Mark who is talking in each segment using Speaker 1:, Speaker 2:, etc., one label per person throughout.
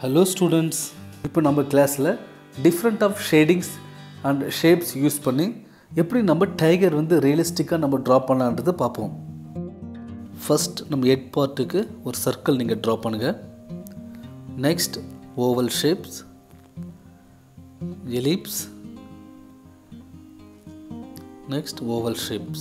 Speaker 1: hello students இப்போ நம்ம கிளாஸில் different of shadings and shapes use பண்ணி எப்படி நம்ம டைகர் வந்து ரியலிஸ்டிக்காக நம்ம ட்ரா பண்ணலான்றதை பார்ப்போம் ஃபஸ்ட் நம்ம ஹெட் பார்ட்டுக்கு ஒரு சர்க்கிள் நீங்கள் ட்ரா பண்ணுங்கள் next oval shapes ellipse next oval shapes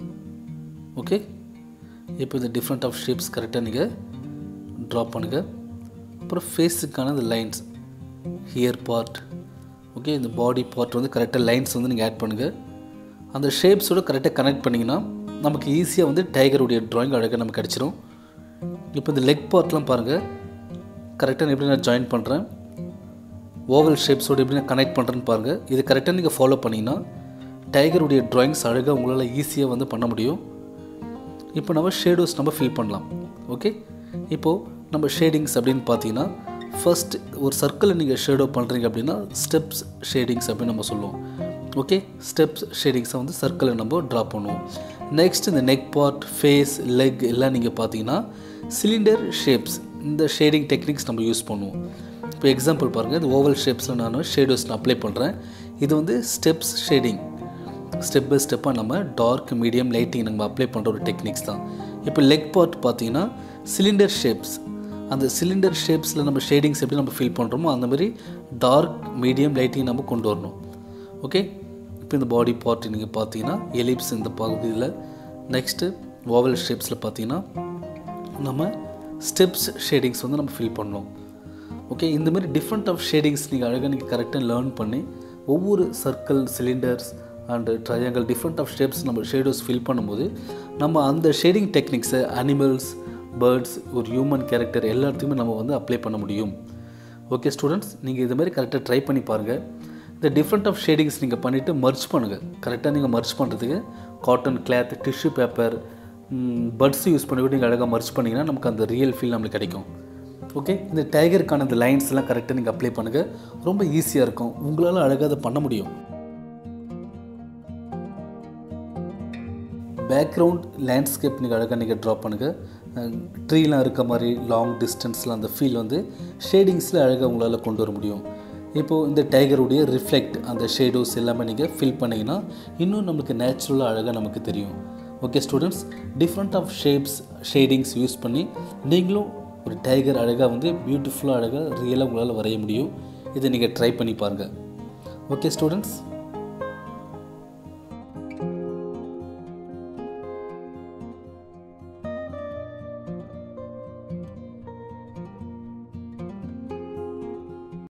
Speaker 1: okay இப்போ இந்த டிஃப்ரெண்ட் ஆஃப் ஷேப்ஸ் கரெக்டாக நீங்கள் ட்ரா பண்ணுங்கள் அப்புறம் ஃபேஸுக்கான இந்த லைன்ஸ் ஹியர் பார்ட் ஓகே இந்த பாடி பார்ட் வந்து கரெக்டாக லைன்ஸ் வந்து நீங்கள் ஆட் பண்ணுங்கள் அந்த ஷேப்ஸோட கரெக்டாக கனெக்ட் பண்ணிங்கன்னா நமக்கு ஈஸியாக வந்து டைகருடைய ட்ராயிங் அழகாக நமக்கு கிடச்சிரும் இப்போ இந்த லெக் பார்ட்லாம் பாருங்கள் கரெக்டாக எப்படி நான் ஜாயின் பண்ணுறேன் ஓவல் ஷேப்ஸோடு எப்படி நான் கனெக்ட் பண்ணுறேன்னு பாருங்கள் இது கரெக்டாக நீங்கள் ஃபாலோ பண்ணிங்கன்னா டைகருடைய ட்ராயிங்ஸ் அழகாக உங்களால் ஈஸியாக வந்து பண்ண முடியும் இப்போ நம்ம ஷேடோஸ் நம்ம ஃபில் பண்ணலாம் ஓகே இப்போது நம்ம ஷேடிங்ஸ் அப்படின்னு பார்த்தீங்கன்னா ஃபர்ஸ்ட் ஒரு சர்க்கிளை நீங்கள் ஷேடோ பண்ணுறீங்க அப்படின்னா ஸ்டெப்ஸ் ஷேடிங்ஸ் அப்படின்னு நம்ம சொல்லுவோம் ஓகே ஸ்டெப்ஸ் ஷேடிங்ஸை வந்து சர்க்கிளை நம்ம ட்ரா பண்ணுவோம் நெக்ஸ்ட் இந்த நெக் பார்ட் ஃபேஸ் லெக் எல்லாம் நீங்கள் பார்த்தீங்கன்னா சிலிண்டர் ஷேப்ஸ் இந்த ஷேடிங் டெக்னிக்ஸ் நம்ம யூஸ் பண்ணுவோம் இப்போ எக்ஸாம்பிள் பாருங்கள் இந்த ஓவல் ஷேப்ஸில் நான் ஷேடோஸ் நான் அப்ளை பண்ணுறேன் இது வந்து ஸ்டெப்ஸ் ஷேடிங் ஸ்டெப் பை ஸ்டெப்பாக நம்ம டார்க் மீடியம் லைட்டிங் நம்ம அப்ளை பண்ணுற ஒரு டெக்னிக்ஸ் தான் இப்போ லெக் பார்ட் பார்த்தீங்கன்னா சிலிண்டர் ஷேப்ஸ் அந்த சிலிண்டர் ஷேப்ஸில் நம்ம ஷேடிங்ஸ் எப்படி நம்ம ஃபீல் பண்ணுறோமோ அந்த மாதிரி டார்க் மீடியம் லைட்டிங் நம்ம கொண்டு வரணும் ஓகே இப்போ இந்த பாடி பார்ட் நீங்கள் பார்த்தீங்கன்னா எலிப்ஸ் இந்த பகுதியில் நெக்ஸ்ட்டு ஓவல் ஷேப்ஸில் பார்த்தீங்கன்னா நம்ம ஸ்டெப்ஸ் ஷேடிங்ஸ் வந்து நம்ம ஃபில் பண்ணோம் ஓகே இந்த மாதிரி டிஃப்ரெண்ட் ஆஃப் ஷேடிங்ஸ் நீங்கள் அழகாக நீங்கள் கரெக்டாக லேர்ன் பண்ணி ஒவ்வொரு circle cylinders and triangle different of shapes நம்ம ஷேடோஸ் ஃபில் பண்ணும்போது நம்ம அந்த ஷேடிங் டெக்னிக்ஸை அனிமல்ஸ் பேர்ட்ஸ் ஒரு ஹியூமன் கேரக்டர் எல்லாத்தையுமே நம்ம வந்து அப்ளை பண்ண முடியும் ஓகே ஸ்டூடெண்ட்ஸ் நீங்கள் இது மாதிரி கரெக்டாக ட்ரை பண்ணி பாருங்கள் இந்த டிஃப்ரெண்ட் ஆஃப் ஷேடிங்ஸ் நீங்கள் பண்ணிவிட்டு மர்ச் பண்ணுங்கள் கரெக்டாக நீங்கள் மர்ச் பண்ணுறதுக்கு cotton cloth tissue paper buds use பண்ணி கூட நீங்கள் அழகாக மர்ச் பண்ணிங்கன்னா நமக்கு அந்த ரியல் ஃபீல் நம்மளுக்கு கிடைக்கும் ஓகே இந்த டைகருக்கான இந்த லைன்ஸ்லாம் கரெக்டாக நீங்கள் அப்ளை பண்ணுங்கள் ரொம்ப ஈஸியாக இருக்கும் உங்களால் அழகாக அதை பண்ண முடியும் பேக்ரவுண்ட் லேண்ட்ஸ்கேப் நீங்கள் அழகாக நீங்கள் ட்ரா பண்ணுங்கள் ட்ரீலாம் இருக்க மாதிரி லாங் டிஸ்டன்ஸில் அந்த ஃபீல் வந்து ஷேடிங்ஸில் அழகாக உங்களால் கொண்டு வர முடியும் இப்போது இந்த டைகருடைய ரிஃப்ளெக்ட் அந்த ஷேடோஸ் எல்லாமே நீங்கள் ஃபில் பண்ணிங்கன்னா இன்னும் நமக்கு நேச்சுரலாக அழகாக நமக்கு தெரியும் okay students different of shapes shadings use பண்ணி நீங்களும் ஒரு டைகர் அழகாக வந்து பியூட்டிஃபுல்லாக அழகாக ரியலாக உங்களால் வரைய முடியும் இதை நீங்கள் ட்ரை பண்ணி பாருங்கள் ஓகே ஸ்டூடெண்ட்ஸ்